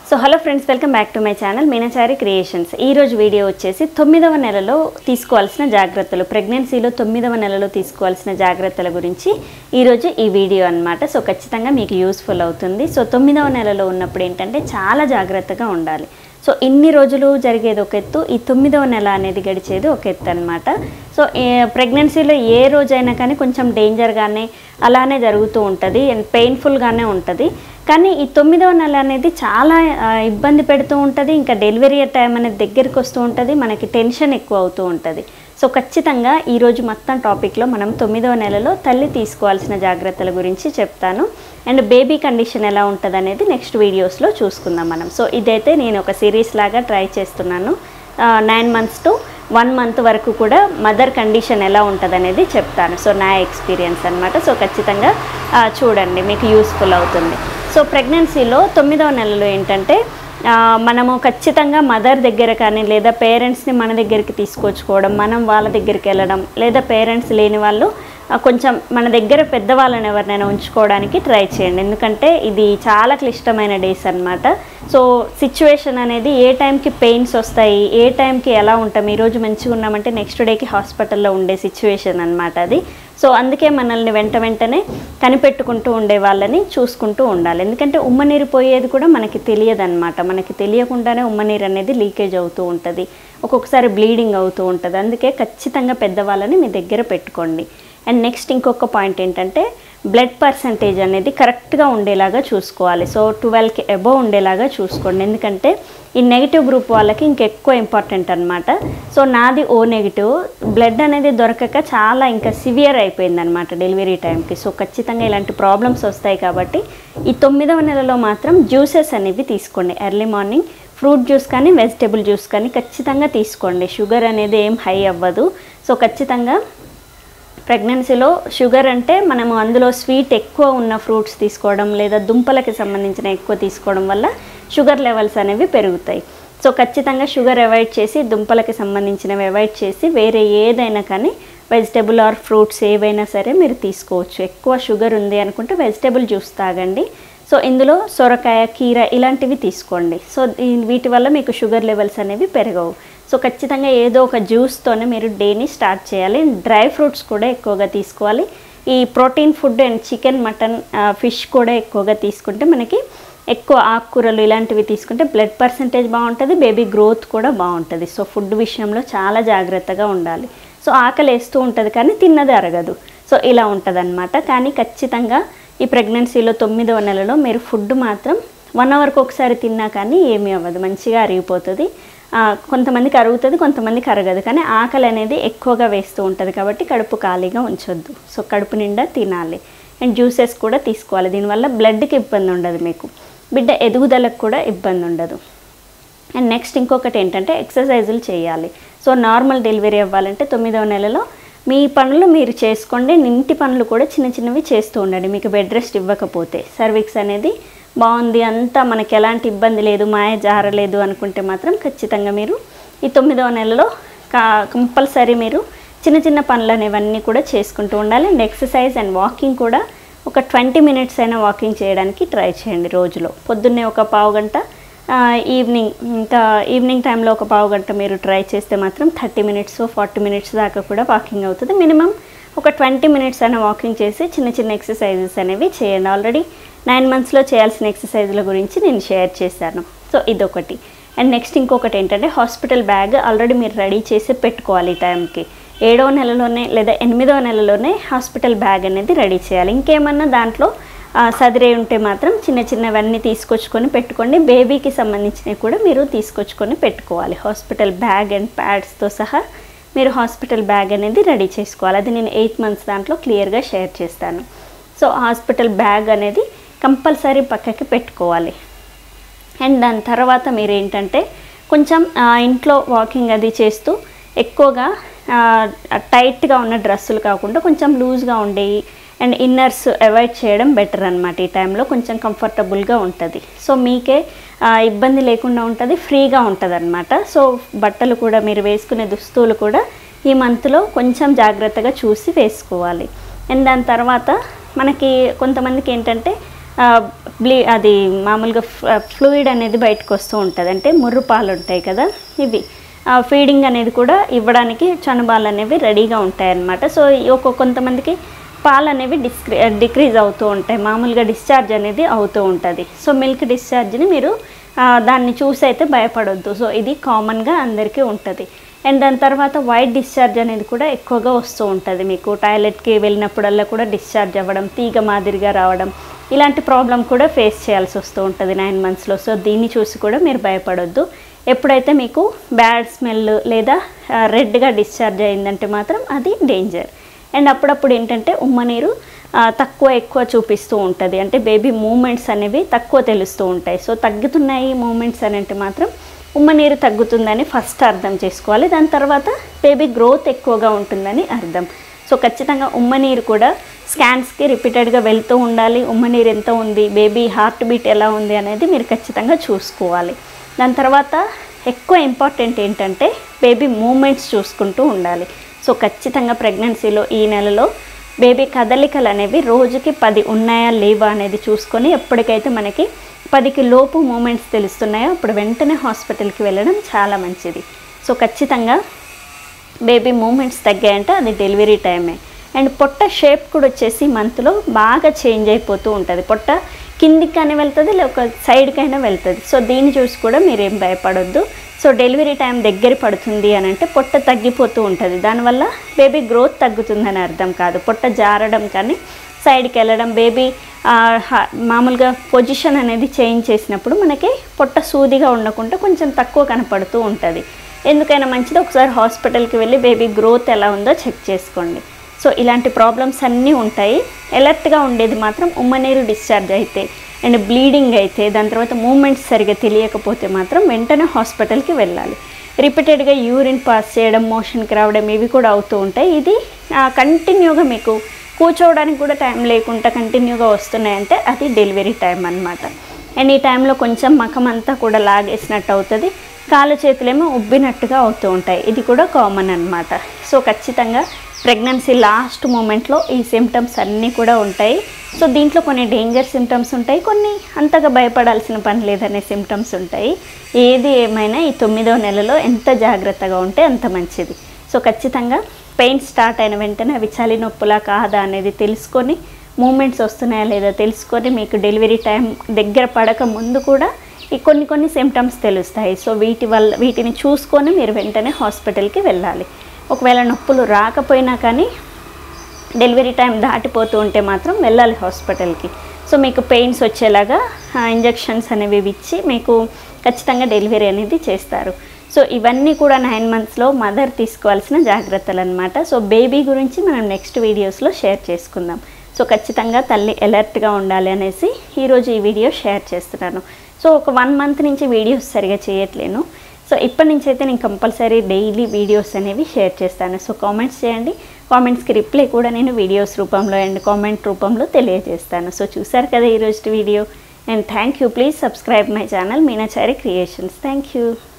so hello friends welcome back to my channel Meenachari creations ఈ రోజు video వచ్చేసి తొమ్మిదవ నెలలో తీసుకోవాల్సిన జాగ్రత్తలు ప్రెగ్నెన్సీలో తొమ్మిదవ నెలలో తీసుకోవాల్సిన జాగ్రత్తల గురించి ఈరోజు ఈ వీడియో అన్నమాట సో ఖచ్చితంగా మీకు యూస్ఫుల్ అవుతుంది సో తొమ్మిదవ నెలలో ఉన్నప్పుడు ఏంటంటే చాలా జాగ్రత్తగా ఉండాలి సో ఇన్ని రోజులు జరిగేది ఒక ఎత్తు ఈ తొమ్మిదవ నెల అనేది గడిచేది ఒక ఎత్తు అనమాట సో ప్రెగ్నెన్సీలో ఏ రోజైనా కానీ కొంచెం డేంజర్గానే అలానే జరుగుతూ ఉంటుంది అండ్ పెయిన్ఫుల్గానే ఉంటుంది కానీ ఈ తొమ్మిదవ నెల అనేది చాలా ఆ, ఇబ్బంది పెడుతూ ఉంటుంది ఇంకా డెలివరీ టైం అనేది దగ్గరికి వస్తూ ఉంటుంది మనకి టెన్షన్ ఎక్కువ అవుతూ ఉంటుంది సో ఖచ్చితంగా ఈరోజు మొత్తం టాపిక్లో మనం తొమ్మిదవ నెలలో తల్లి తీసుకోవాల్సిన జాగ్రత్తల గురించి చెప్తాను అండ్ బేబీ కండిషన్ ఎలా ఉంటుంది అనేది నెక్స్ట్ వీడియోస్లో చూసుకుందాం మనం సో ఇదైతే నేను ఒక సిరీస్ లాగా ట్రై చేస్తున్నాను nine months to one month వరకు కూడా మదర్ కండిషన్ ఎలా ఉంటుంది అనేది చెప్తాను సో నా ఎక్స్పీరియన్స్ అనమాట సో ఖచ్చితంగా ఆ, చూడండి మీకు యూస్ఫుల్ అవుతుంది సో ప్రెగ్నెన్సీలో తొమ్మిదవ నెలలో ఏంటంటే ఆ, మనము ఖచ్చితంగా మదర్ దగ్గర కానీ లేదా పేరెంట్స్ని మన దగ్గరికి తీసుకొచ్చుకోవడం మనం వాళ్ళ దగ్గరికి వెళ్ళడం లేదా పేరెంట్స్ లేని వాళ్ళు ఆ, కొంచెం మన దగ్గర పెద్దవాళ్ళని ఎవరినైనా ఉంచుకోవడానికి ట్రై చేయండి ఎందుకంటే ఇది చాలా క్లిష్టమైన డేస్ అన్నమాట సో సిచ్యువేషన్ అనేది ఏ టైంకి పెయిన్స్ వస్తాయి ఏ టైంకి ఎలా ఉంటాం ఈరోజు మంచిగా ఉన్నామంటే నెక్స్ట్ డేకి హాస్పిటల్లో ఉండే సిచ్యువేషన్ అన్నమాట అది సో అందుకే మనల్ని వెంట వెంటనే కనిపెట్టుకుంటూ ఉండే వాళ్ళని చూసుకుంటూ ఉండాలి ఎందుకంటే ఉమ్మనీరు పోయేది కూడా మనకి తెలియదు అనమాట మనకి తెలియకుండానే ఉమ్మనీరు అనేది లీకేజ్ అవుతూ ఉంటుంది ఒక్కొక్కసారి బ్లీడింగ్ అవుతూ ఉంటుంది అందుకే ఖచ్చితంగా పెద్దవాళ్ళని మీ దగ్గర పెట్టుకోండి అండ్ నెక్స్ట్ ఇంకొక పాయింట్ ఏంటంటే బ్లడ్ పర్సంటేజ్ అనేది కరెక్ట్గా ఉండేలాగా చూసుకోవాలి సో ట్వెల్వ్కి అబోవ్ ఉండేలాగా చూసుకోండి ఎందుకంటే ఈ నెగిటివ్ గ్రూప్ వాళ్ళకి ఇంకెక్కువ ఇంపార్టెంట్ అనమాట సో నాది ఓ నెగిటివ్ బ్లడ్ అనేది దొరకక చాలా ఇంకా సివియర్ అయిపోయింది అనమాట డెలివరీ టైంకి సో ఖచ్చితంగా ఇలాంటి ప్రాబ్లమ్స్ వస్తాయి కాబట్టి ఈ తొమ్మిదవ నెలలో మాత్రం జ్యూసెస్ అనేవి తీసుకోండి ఎర్లీ మార్నింగ్ ఫ్రూట్ జ్యూస్ కానీ వెజిటేబుల్ జ్యూస్ కానీ ఖచ్చితంగా తీసుకోండి షుగర్ అనేది ఏం హై అవ్వదు సో ఖచ్చితంగా ప్రెగ్నెన్సీలో షుగర్ అంటే మనము అందులో స్వీట్ ఎక్కువ ఉన్న ఫ్రూట్స్ తీసుకోవడం లేదా దుంపలకి సంబంధించిన ఎక్కువ తీసుకోవడం వల్ల షుగర్ లెవెల్స్ అనేవి పెరుగుతాయి సో ఖచ్చితంగా షుగర్ అవాయిడ్ చేసి దుంపలకి సంబంధించినవి అవాయిడ్ చేసి వేరే ఏదైనా కానీ వెజిటేబుల్ ఆర్ ఫ్రూట్స్ ఏవైనా సరే మీరు తీసుకోవచ్చు ఎక్కువ షుగర్ ఉంది అనుకుంటే వెజిటేబుల్ జ్యూస్ తాగండి సో ఇందులో సొరకాయ కీర ఇలాంటివి తీసుకోండి సో ఈ- వీటి వల్ల మీకు షుగర్ లెవెల్స్ అనేవి పెరగవు సో ఖచ్చితంగా ఏదో ఒక జ్యూస్తోనే మీరు డేని స్టార్ట్ చేయాలి డ్రై ఫ్రూట్స్ కూడా ఎక్కువగా తీసుకోవాలి ఈ protein food and chicken mutton fish కూడా ఎక్కువగా తీసుకుంటే మనకి ఎక్కువ ఆకుకూరలు ఇలాంటివి తీసుకుంటే బ్లడ్ పర్సంటేజ్ బాగుంటుంది బేబీ గ్రోత్ కూడా బాగుంటుంది సో ఫుడ్ విషయంలో చాలా జాగ్రత్తగా ఉండాలి సో ఆకలి వేస్తూ ఉంటుంది కానీ తిన్నది అరగదు సో ఇలా ఉంటుంది కానీ ఖచ్చితంగా ఈ ప్రెగ్నెన్సీలో తొమ్మిదవ నెలలో మీరు ఫుడ్ మాత్రం వన్ అవర్కి ఒకసారి తిన్నా కానీ ఏమీ అవ్వదు మంచిగా అరిగిపోతుంది ఆ, కొంతమందికి అరుగుతుంది కొంతమందికి అరగదు కానీ ఆకలి అనేది ఎక్కువగా వేస్తూ ఉంటుంది కాబట్టి కడుపు ఖాళీగా ఉంచొద్దు సో కడుపు నిండా తినాలి అండ్ జ్యూసెస్ కూడా తీసుకోవాలి దీనివల్ల బ్లడ్కి ఇబ్బంది ఉండదు మీకు బిడ్డ ఎదుగుదలకు కూడా ఇబ్బంది ఉండదు అండ్ నెక్స్ట్ ఇంకొకటి ఏంటంటే ఎక్సర్సైజులు చేయాలి సో నార్మల్ డెలివరీ అవ్వాలంటే తొమ్మిదవ నెలలో మీ పనులు మీరు చేసుకోండి ఇంటి పనులు కూడా చిన్న చిన్నవి చేస్తూ ఉండండి మీకు బెడ్ రెస్ట్ ఇవ్వకపోతే సర్వీక్స్ అనేది బాగుంది అంతా మనకి ఎలాంటి ఇబ్బంది లేదు మాయ జారలేదు అనుకుంటే మాత్రం ఖచ్చితంగా మీరు ఈ తొమ్మిదవ నెలలో కా కంపల్సరీ మీరు చిన్న చిన్న పనులు అనేవన్నీ కూడా చేసుకుంటూ ఉండాలి అండ్ ఎక్సర్సైజ్ అండ్ వాకింగ్ కూడా ఒక ట్వంటీ మినిట్స్ అయినా వాకింగ్ చేయడానికి ట్రై చేయండి రోజులో పొద్దున్నే ఒక పావు గంట ఆ, ఈవినింగ్ ఇంకా ఈవినింగ్ టైంలో ఒక పావు గంట మీరు ట్రై చేస్తే మాత్రం థర్టీ మినిట్స్ ఫార్టీ మినిట్స్ దాకా కూడా వాకింగ్ అవుతుంది మినిమం ఒక ట్వంటీ మినిట్స్ అయినా వాకింగ్ చేసి చిన్న చిన్న ఎక్సర్సైజెస్ అనేవి చేయండి ఆల్రెడీ నైన్ మంత్స్లో చేయాల్సిన ఎక్సర్సైజ్ల గురించి నేను షేర్ చేశాను సో ఇదొకటి అండ్ నెక్స్ట్ ఇంకొకటి ఏంటంటే హాస్పిటల్ బ్యాగ్ ఆల్రెడీ మీరు రెడీ చేసి పెట్టుకోవాలి ఈ టైంకి ఏడవ నెలలోనే లేదా ఎనిమిదవ నెలలోనే హాస్పిటల్ బ్యాగ్ అనేది రెడీ చేయాలి ఇంకేమన్నా దాంట్లో ఆ, సదిరే ఉంటే మాత్రం చిన్న చిన్నవన్నీ తీసుకొచ్చుకొని పెట్టుకోండి బేబీకి సంబంధించినవి కూడా మీరు తీసుకొచ్చుకొని పెట్టుకోవాలి హాస్పిటల్ బ్యాగ్ అండ్ ప్యాడ్స్తో సహా మీరు హాస్పిటల్ బ్యాగ్ అనేది రెడీ చేసుకోవాలి అది నేను ఎయిత్ మంత్స్ దాంట్లో క్లియర్గా షేర్ చేస్తాను సో హాస్పిటల్ బ్యాగ్ అనేది కంపల్సరీ పక్కకి పెట్టుకోవాలి అండ్ దాని తర్వాత మీరు ఏంటంటే కొంచెం ఆ, ఇంట్లో వాకింగ్ అది చేస్తూ ఎక్కువగా ఆ, టైట్గా ఉన్న డ్రెస్సులు కాకుండా కొంచెం లూజ్గా ఉండేవి అండ్ ఇన్నర్స్ అవాయిడ్ చేయడం బెటర్ అనమాట ఈ టైంలో కొంచెం కంఫర్టబుల్గా ఉంటుంది సో మీకే ఆ, ఇబ్బంది లేకుండా ఉంటుంది ఫ్రీగా ఉంటుంది అనమాట సో బట్టలు కూడా మీరు వేసుకునే దుస్తులు కూడా ఈ మంత్లో కొంచెం జాగ్రత్తగా చూసి వేసుకోవాలి అండ్ దాని తర్వాత మనకి కొంతమందికి ఏంటంటే బ్లీ అది మామూలుగా ఫ్లూయిడ్ అనేది బయటకు వస్తూ ఉంటుంది అంటే ముర్రు పాలు ఉంటాయి కదా ఇవి ఫీడింగ్ అనేది కూడా ఇవ్వడానికి చనుబాలు అనేవి రెడీగా ఉంటాయి అన్నమాట సో ఈ ఒక కొంతమందికి పాలు అనేవి డిస్క్రీ డిక్రీజ్ అవుతూ ఉంటాయి మామూలుగా డిశ్చార్జ్ అనేది అవుతూ ఉంటుంది సో మిల్క్ డిశ్చార్జ్ని మీరు ఆ, దాన్ని చూసి అయితే భయపడొద్దు సో ఇది కామన్గా అందరికీ ఉంటుంది అండ్ దాని తర్వాత వైట్ డిశ్చార్జ్ అనేది కూడా ఎక్కువగా వస్తూ ఉంటుంది మీకు టాయిలెట్కి వెళ్ళినప్పుడల్లా కూడా డిశ్చార్జ్ అవ్వడం తీగ మాదిరిగా రావడం ఇలాంటి ప్రాబ్లం కూడా ఫేస్ చేయాల్సి వస్తూ ఉంటుంది నైన్ మంత్స్లో సో దీన్ని చూసి కూడా మీరు భయపడొద్దు ఎప్పుడైతే మీకు బ్యాడ్ స్మెల్ లేదా రెడ్గా డిశ్చార్జ్ అయిందంటే మాత్రం అది డేంజర్ అండ్ అప్పుడప్పుడు ఏంటంటే ఉమ్మనీరు ఆ, తక్కువ ఎక్కువ చూపిస్తూ ఉంటుంది అంటే బేబీ మూమెంట్స్ అనేవి తక్కువ తెలుస్తూ ఉంటాయి సో తగ్గుతున్నాయి మూమెంట్స్ అని అంటే మాత్రం ఉమ్మనీరు తగ్గుతుందని ఫస్ట్ అర్థం చేసుకోవాలి దాని తర్వాత బేబీ గ్రోత్ ఎక్కువగా ఉంటుందని అర్థం సో ఖచ్చితంగా ఉమ్మనీరు కూడా స్కాన్స్కి రిపీటెడ్గా వెళ్తూ ఉండాలి ఉమ్మనీరు ఎంత ఉంది బేబీ హార్ట్ బీట్ ఎలా ఉంది అనేది మీరు ఖచ్చితంగా చూసుకోవాలి దాని తర్వాత ఎక్కువ ఇంపార్టెంట్ ఏంటంటే బేబీ మూమెంట్స్ చూసుకుంటూ ఉండాలి సో ఖచ్చితంగా ప్రెగ్నెన్సీలో ఈ నెలలో బేబీ కదలికలు అనేవి రోజుకి పది ఉన్నాయా లేవా అనేది చూసుకొని ఎప్పటికైతే మనకి పదికి లోపు మూమెంట్స్ తెలుస్తున్నాయో అప్పుడు వెంటనే హాస్పిటల్కి వెళ్ళడం చాలా మంచిది సో ఖచ్చితంగా బేబీ మూమెంట్స్ తగ్గాయంటే అది డెలివరీ టైమే అండ్ పొట్ట షేప్ కూడా వచ్చేసి మంత్లో బాగా చేంజ్ అయిపోతూ ఉంటుంది పొట్ట కిందికైనా వెళ్తుంది లేక సైడ్కైనా వెళ్తుంది సో దీన్ని చూసి కూడా మీరేం భయపడొద్దు సో డెలివరీ టైం దగ్గర పడుతుంది అని అంటే పొట్ట తగ్గిపోతూ ఉంటుంది దానివల్ల బేబీ గ్రోత్ తగ్గుతుందని అర్థం కాదు పొట్ట జారడం కానీ సైడ్కి వెళ్ళడం బేబీ మామూలుగా పొజిషన్ అనేది చేంజ్ చేసినప్పుడు మనకి పొట్ట సూదిగా ఉండకుండా కొంచెం తక్కువ కనపడుతూ ఉంటుంది ఎందుకైనా మంచిది ఒకసారి హాస్పిటల్కి వెళ్ళి బేబీ గ్రోత్ ఎలా ఉందో చెక్ చేసుకోండి సో ఇలాంటి ప్రాబ్లమ్స్ అన్నీ ఉంటాయి ఎలర్ట్గా ఉండేది మాత్రం ఉమ్మనీరు డిశ్చార్జ్ అయితే అండ్ బ్లీడింగ్ అయితే దాని తర్వాత మూమెంట్స్ సరిగా తెలియకపోతే మాత్రం వెంటనే హాస్పిటల్కి వెళ్ళాలి రిపీటెడ్గా యూరిన్ పాస్ చేయడం మోషన్కి రావడం ఇవి కూడా అవుతూ ఉంటాయి ఇది కంటిన్యూగా మీకు కూర్చోవడానికి కూడా టైం లేకుండా కంటిన్యూగా వస్తున్నాయంటే అది డెలివరీ టైం అన్నమాట అండ్ ఈ టైంలో కొంచెం మకం అంతా కూడా లాగేసినట్టు అవుతుంది కాళ్ళు చేతులేమో ఉబ్బినట్టుగా అవుతూ ఉంటాయి ఇది కూడా కామన్ అన్నమాట సో ఖచ్చితంగా ప్రెగ్నెన్సీ లాస్ట్ మూమెంట్లో ఈ సిమ్టమ్స్ అన్నీ కూడా ఉంటాయి సో దీంట్లో కొన్ని డేంజర్ సిమ్టమ్స్ ఉంటాయి కొన్ని అంతగా భయపడాల్సిన పని లేదనే సిమ్టమ్స్ ఉంటాయి ఏది ఏమైనా ఈ తొమ్మిదవ నెలలో ఎంత జాగ్రత్తగా ఉంటే అంత మంచిది సో ఖచ్చితంగా పెయిన్ స్టార్ట్ అయిన వెంటనే అవి చలి నొప్పులా కాదా అనేది తెలుసుకొని మూమెంట్స్ వస్తున్నాయా లేదా తెలుసుకొని మీకు డెలివరీ టైం దగ్గర పడక ముందు కూడా ఈ కొన్ని కొన్ని సిమ్టమ్స్ తెలుస్తాయి సో వీటి వల్ల వీటిని చూసుకొని మీరు వెంటనే హాస్పిటల్కి వెళ్ళాలి ఒకవేళ నొప్పులు రాకపోయినా కానీ డెలివరీ టైం దాటిపోతూ ఉంటే మాత్రం వెళ్ళాలి హాస్పిటల్కి సో మీకు పెయిన్స్ వచ్చేలాగా ఇంజెక్షన్స్ అనేవి ఇచ్చి మీకు ఖచ్చితంగా డెలివరీ అనేది చేస్తారు సో ఇవన్నీ కూడా నైన్ మంత్స్లో మదర్ తీసుకోవాల్సిన జాగ్రత్తలు అనమాట సో బేబీ గురించి మనం నెక్స్ట్ వీడియోస్లో షేర్ చేసుకుందాం సో ఖచ్చితంగా తల్లి అలర్ట్గా ఉండాలి అనేసి ఈరోజు ఈ వీడియో షేర్ చేస్తున్నాను సో ఒక వన్ మంత్ నుంచి వీడియోస్ సరిగా చేయట్లేను సో ఇప్పటి నుంచి అయితే నేను కంపల్సరీ డైలీ వీడియోస్ అనేవి షేర్ చేస్తాను సో కామెంట్స్ చేయండి కామెంట్స్కి రిప్లై కూడా నేను వీడియోస్ రూపంలో అండ్ కామెంట్ రూపంలో తెలియజేస్తాను సో చూసారు కదా ఈరోజు video and thank you please subscribe my channel Meenachari creations thank you